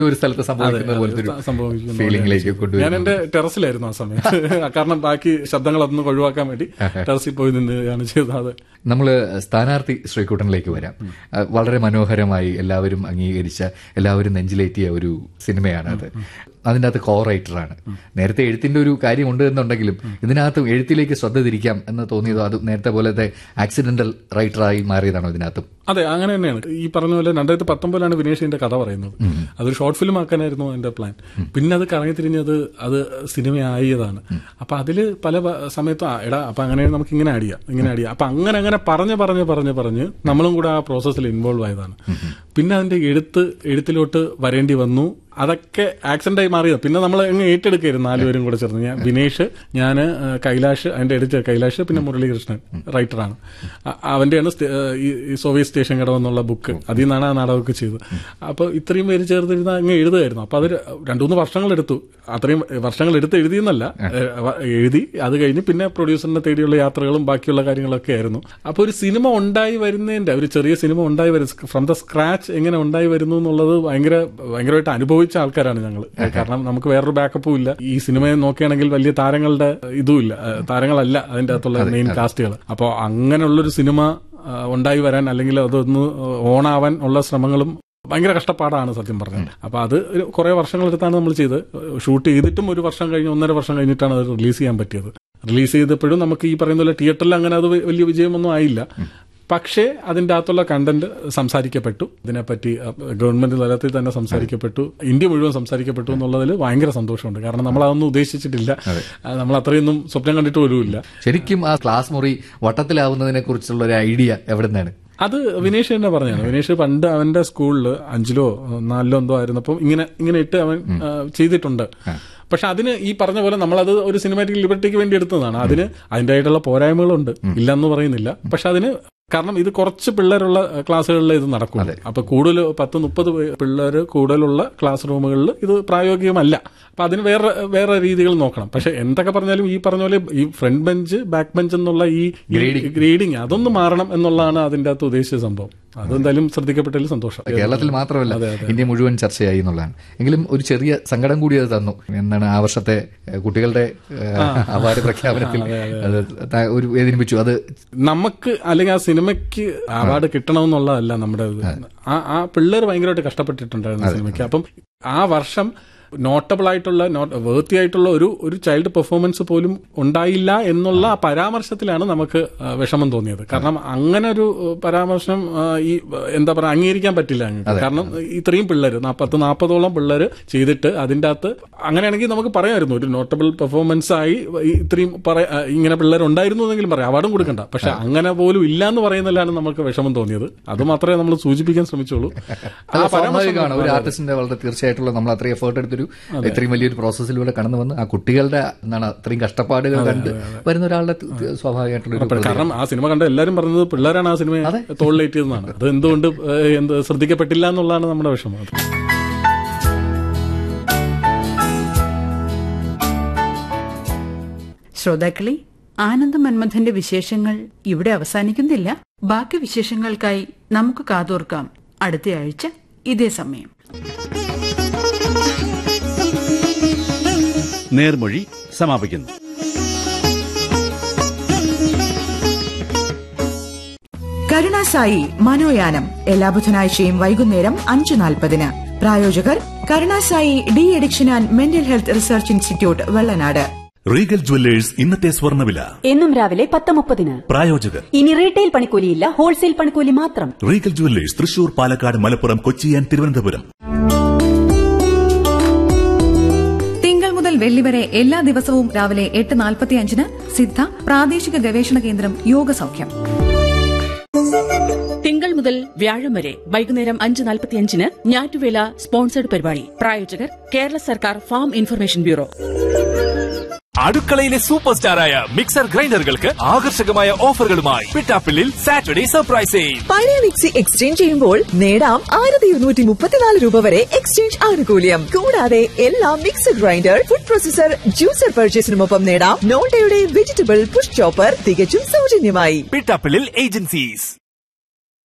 ഒരു സ്ഥലത്ത് സംഭവിക്കുന്ന പോലത്തെ ഒരു സംഭവിക്കുന്ന ഫീലിംഗിലേക്ക് ഞാൻ കൊണ്ടുവരും എന്റെ ടെറസിലായിരുന്നു ആ സമയത്ത് കാരണം ബാക്കി ശബ്ദങ്ങളൊന്നും ഒഴിവാക്കാൻ വേണ്ടി ടെറസിൽ പോയി നിന്നുകയാണ് ചെയ്തത് അത് നമ്മൾ സ്ഥാനാർത്ഥി ശ്രീകുട്ടനിലേക്ക് വരാം അഹ് വളരെ മനോഹരമായി എല്ലാവരും അംഗീകരിച്ച എല്ലാവരും നെഞ്ചിലേറ്റിയ ഒരു സിനിമയാണ് അത് അതിൻ്റെ അകത്ത് കോ റൈറ്ററാണ് നേരത്തെ എഴുത്തിന്റെ ഒരു കാര്യമുണ്ട് എന്നുണ്ടെങ്കിലും ഇതിനകത്ത് എഴുത്തിലേക്ക് ശ്രദ്ധ തിരിക്കാം എന്ന് തോന്നിയതോ അത് നേരത്തെ പോലത്തെ ആക്സിഡന്റൽ റൈറ്ററായി മാറിയതാണോ ഇതിനകത്തും അതെ അങ്ങനെ തന്നെയാണ് ഈ പറഞ്ഞ പോലെ രണ്ടായിരത്തി പത്തൊമ്പതിലാണ് വിനേഷിന്റെ കഥ പറയുന്നത് അതൊരു ഷോർട്ട് ഫിലിം ആക്കാനായിരുന്നു എന്റെ പ്ലാൻ പിന്നെ അത് കറങ്ങി തിരിഞ്ഞത് അത് സിനിമയായതാണ് അപ്പൊ അതില് പല പ- സമയത്തും ആ, എടാ അപ്പൊ അങ്ങനെ നമുക്ക് ഇങ്ങനെ ആഡ് ചെയ്യാം ഇങ്ങനെ ആഡ് ചെയ്യാം അപ്പൊ അങ്ങനെ അങ്ങനെ പറഞ്ഞ് പറഞ്ഞ് പറഞ്ഞ് പറഞ്ഞ് നമ്മളും കൂടെ ആ പ്രോസസ്സിൽ ഇൻവോൾവ് ആയതാണ് പിന്നെ അതിന്റെ എഴുത്ത് എഴുത്തിലോട്ട് വരേണ്ടി വന്നു അതൊക്കെ ആക്സിഡന്റ് ആയി മാറിയത് പിന്നെ നമ്മൾ അങ്ങ് ഏറ്റെടുക്കായിരുന്നു നാലുപേരും കൂടെ ചേർന്ന് ഞാൻ വിനേഷ് ഞാൻ കൈലാഷ് അതിന്റെ എഡിറ്റർ കൈലാഷ് പിന്നെ മുരളീകൃഷ്ണൻ റൈറ്ററാണ് അ- അവന്റെയാണ് സ്റ്റേ- ഈ ഈ സോവിയറ്റ് സ്റ്റേഷൻ കടവ് എന്നുള്ള ബുക്ക് അതിൽ നിന്നാണ് ആ നാടകമൊക്കെ ചെയ്തത് അപ്പോൾ ഇത്രയും പേര് ചേർന്നിരുന്ന അങ്ങ് എഴുതുമായിരുന്നു അപ്പൊ അത് രണ്ടു മൂന്ന് വർഷങ്ങളെടുത്തു അത്രയും വർഷങ്ങൾ എടുത്ത് എഴുതിയെന്നല്ല ഏഹ്, വ- എഴുതി അത് കഴിഞ്ഞ് പിന്നെ പ്രൊഡ്യൂസറിനെ തേടിയുള്ള യാത്രകളും ബാക്കിയുള്ള കാര്യങ്ങളൊക്കെ ആയിരുന്നു അപ്പോൾ ഒരു സിനിമ ഉണ്ടായി വരുന്നതിന്റെ ഒരു ചെറിയ സിനിമ ഉണ്ടായി വരുന്ന ഫ്രം ദ സ്ക്രാച്ച് എങ്ങനെ ഉണ്ടായി വരുന്നു എന്നുള്ളത് ഭയങ്കര ഭയങ്കരമായിട്ട് അനുഭവിച്ച ആൾക്കാരാണ് ഞങ്ങൾ കാരണം നമുക്ക് വേറൊരു ബാക്കപ്പും ഇല്ല ഈ സിനിമയെ നോക്കുകയാണെങ്കിൽ വലിയ താരങ്ങളുടെ ഇതും ഇല്ല ഏഹ്, താരങ്ങളല്ല അതിന്റെ അകത്തുള്ള മെയിൻ കാസ്റ്റുകൾ അപ്പോൾ അങ്ങനെയുള്ളൊരു സിനിമ ആ, ഉണ്ടായി വരാൻ അല്ലെങ്കിൽ അതൊന്ന് ഓണാവാൻ ഉള്ള ശ്രമങ്ങളും ഭയങ്കര കഷ്ടപ്പാടാണ് സത്യം പറഞ്ഞത് അപ്പൊ അത് ഒരു കുറെ വർഷങ്ങളെടുത്താണ് നമ്മൾ ചെയ്ത് ഷൂട്ട് ചെയ്തിട്ടും ഒരു വർഷം കഴിഞ്ഞ് ഒന്നര വർഷം കഴിഞ്ഞിട്ടാണ് അത് റിലീസ് ചെയ്യാൻ പറ്റിയത് റിലീസ് ചെയ്തപ്പോഴും നമുക്ക് ഈ പറയുന്ന പോലെ തിയേറ്ററിൽ അങ്ങനെ അത് വലിയ വിജയമൊന്നും ആയില്ല പക്ഷേ അതിന്റെ അകത്തുള്ള കണ്ടന്റ് സംസാരിക്കപ്പെട്ടു ഇതിനെപ്പറ്റി അഹ്, ഗവൺമെന്റ് തലത്തിൽ തന്നെ സംസാരിക്കപ്പെട്ടു ഇന്ത്യ മുഴുവൻ സംസാരിക്കപ്പെട്ടു എന്നുള്ളതിൽ ഭയങ്കര സന്തോഷമുണ്ട് കാരണം നമ്മൾ അതൊന്നും ഉദ്ദേശിച്ചിട്ടില്ല അത് നമ്മൾ അത്രയൊന്നും സ്വപ്നം കണ്ടിട്ട് പോലുമില്ല ശരിക്കും ആ ക്ലാസ് മുറി വട്ടത്തിലാവുന്നതിനെ കുറിച്ചുള്ള ഒരു ഐഡിയ എവിടെ നിന്നാണ് അത് വിനേഷ് തന്നെ പറഞ്ഞാണ് വിനേഷ് പണ്ട് അവന്റെ സ്കൂളിൽ അഞ്ചിലോ നാലിലോ എന്തോ ആയിരുന്നപ്പം ഇങ്ങനെ ഇങ്ങനെ ഇട്ട് അവൻ ആ, ചെയ്തിട്ടുണ്ട് പക്ഷെ അതിന് ഈ പറഞ്ഞ പോലെ നമ്മളത് ഒരു സിനിമാറ്റിക് ലിബർട്ടിക്ക് വേണ്ടി എടുത്തതാണ് അതിന് അതിൻ്റെതായിട്ടുള്ള പോരായ്മകളുണ്ട് ഇല്ലെന്ന് പറയുന്നില്ല പക്ഷെ അതിന് കാരണം ഇത് കുറച്ച് പിള്ളേരുള്ള ക്ലാസ്സുകളിൽ ഇത് നടക്കും അപ്പൊ കൂടുതൽ പത്ത് മുപ്പത് പിള്ളേർ കൂടുതലുള്ള ക്ലാസ് റൂമുകളിൽ ഇത് പ്രായോഗികമല്ല അപ്പൊ അതിന് വേറെ വേറെ രീതികൾ നോക്കണം പക്ഷെ എന്തൊക്കെ പറഞ്ഞാലും ഈ പറഞ്ഞ പോലെ ഈ ഫ്രണ്ട് ബെഞ്ച് ബാക്ക് ബെഞ്ച് എന്നുള്ള ഈ ഗ്രേഡിങ് അതൊന്ന് മാറണം എന്നുള്ളതാണ് അതിന്റെ അകത്ത് ഉദ്ദേശിച്ച സംഭവം അതെന്തായാലും ശ്രദ്ധിക്കപ്പെട്ടതിൽ സന്തോഷം കേരളത്തിൽ മാത്രമല്ല ഇന്ത്യ മുഴുവൻ ചർച്ചയായി എന്നുള്ളതാണ് എങ്കിലും ഒരു ചെറിയ സങ്കടം കൂടി അത് തന്നു എന്താണ് ആ വർഷത്തെ ഏഹ്, കുട്ടികളുടെ ഏഹ്, അവാർഡ് പ്രഖ്യാപനത്തിൽ അത് ത- ഒരു വേദനിപ്പിച്ചു അത് നമുക്ക് അല്ലെങ്കിൽ ആ സിനിമയ്ക്ക് അവാർഡ് കിട്ടണമെന്നുള്ളതല്ല നമ്മുടെ ഇത് ആ ആ പിള്ളേർ ഭയങ്കരമായിട്ട് കഷ്ടപ്പെട്ടിട്ടുണ്ടായിരുന്നു സിനിമയ്ക്ക് അപ്പം ആ വർഷം നോട്ടബിൾ ആയിട്ടുള്ള നോട്ട് വേർത്തി ആയിട്ടുള്ള ഒരു ഒരു ചൈൽഡ് പെർഫോമൻസ് പോലും ഉണ്ടായില്ല എന്നുള്ള ആ പരാമർശത്തിലാണ് നമുക്ക് ആ, വിഷമം തോന്നിയത് കാരണം അങ്ങനെ ഒരു ആ, പരാമർശം ആ, ഈ ആ, എന്താ പറയാ അംഗീകരിക്കാൻ പറ്റില്ല ഞങ്ങൾക്ക് കാരണം ഇത്രയും പിള്ളേർ പത്ത് നാൽപ്പതോളം പിള്ളേർ ചെയ്തിട്ട് അതിൻ്റെ അകത്ത് അങ്ങനെയാണെങ്കിൽ നമുക്ക് പറയാമായിരുന്നു ഒരു നോട്ടബിൾ പെർഫോമൻസ് ആയി ഈ ഇത്രയും പറ- ആ, ഇങ്ങനെ പിള്ളേർ ഉണ്ടായിരുന്നു എന്നെങ്കിലും പറയാം അവാർഡും കൊടുക്കണ്ട പക്ഷെ അങ്ങനെ പോലും ഇല്ല എന്ന് പറയുന്നതിലാണ് നമുക്ക് വിഷമം തോന്നിയത് അത് മാത്രമേ നമ്മൾ സൂചിപ്പിക്കാൻ ശ്രമിച്ചുള്ളൂ ആ അത് പരാമർശം സ്വാഭാവികമാണ് ഒരു ആർട്ടിസ്റ്റിന്റെ വളരെ തീർച്ചയായിട്ടുള്ള നമ്മൾ അത്രയും എഫേർട്ട് എടുത്തൊരു ഇത്രയും വലിയൊരു പ്രോസസ്സിലൂടെ കടന്നു വന്ന് ആ കുട്ടികളുടെ എന്താണ് അത്രയും കഷ്ടപ്പാടുകൾ കണ്ട് വരുന്ന ഒരാളുടെ തി- തി- സ്വാഭാവികമായിട്ടുള്ള ഒരു ഉറപ്പായിട്ടും. കാരണം ആ സിനിമ കണ്ട എല്ലാവരും പറഞ്ഞത് പിള്ളേരാണ് ആ സിനിമയെ തോളിലേറ്റിയതെന്നാണ് അത് എന്തുകൊണ്ട് ഏഹ്, എന്ത് ശ്രദ്ധിക്കപ്പെട്ടില്ല എന്നുള്ളതാണ് നമ്മുടെ വിഷമം അത് ശ്രോതാക്കളെ ആനന്ദ മന്മഥന്റെ വിശേഷങ്ങൾ ഇവിടെ അവസാനിക്കുന്നില്ല ബാക്കി വിശേഷങ്ങൾക്കായി നമുക്ക് കാതോർക്കാം അടുത്തയാഴ്ച ഇതേ സമയം നേർമൊഴി സമാപിക്കുന്നു കരുണാസായി മനോയാനം എല്ലാ ബുധനാഴ്ചയും വൈകുന്നേരം അഞ്ചു നാൽപ്പതിന് പ്രായോജകർ Karunasai de addiction and mental health research institute Vellanad Regal Jewellers ഇന്നത്തെ സ്വർണ്ണവില എന്നും രാവിലെ പത്ത് മുപ്പതിന് പ്രായോജകർ ഇനി റീറ്റെയിൽ പണിക്കൂലിയില്ല ഹോൾസെയിൽ പണിക്കൂലി മാത്രം Regal Jewellers Thrissur Palakkad Malappuram Kochi and Thiruvananthapuram തിങ്കൾ മുതൽ വെള്ളി വരെ എല്ലാ ദിവസവും രാവിലെ എട്ട് നാൽപ്പത്തിയഞ്ചിന് സിദ്ധ പ്രാദേശിക ഗവേഷണ കേന്ദ്രം യോഗസൗഖ്യം തിങ്കൾ മുതൽ വ്യാഴം വരെ വൈകുന്നേരം അഞ്ച് നാൽപ്പത്തിയഞ്ചിന് ഞാറ്റുവേല സ്പോൺസർഡ് പരിപാടി പ്രായോജകർ കേരള സർക്കാർ ഫാം ഇൻഫർമേഷൻ ബ്യൂറോ അടുക്കളയിലെ സൂപ്പർ സ്റ്റാറായ മിക്സർ ഗ്രൈൻഡറുകൾക്ക് ആകർഷകമായ ഓഫറുകളുമായി പിറ്റാപ്പിള്ളിൽ സാറ്റർഡേ സർപ്രൈസ് സെയിൽ പഴയ മിക്സി എക്സ്ചേഞ്ച് ചെയ്യുമ്പോൾ നേടാം ആയിരത്തി ഇരുന്നൂറ്റി മുപ്പത്തിനാല് രൂപ വരെ എക്സ്ചേഞ്ച് ആനുകൂല്യം കൂടാതെ എല്ലാ mixer grinder food processor juicer പർച്ചേസിനുമൊപ്പം നേടാം നോട്ടയുടെ വെജിറ്റബിൾ പുഷ് ചോപ്പർ തികച്ചും സൗജന്യമായി പിറ്റാപ്പിള്ളിൽ ഏജൻസീസ്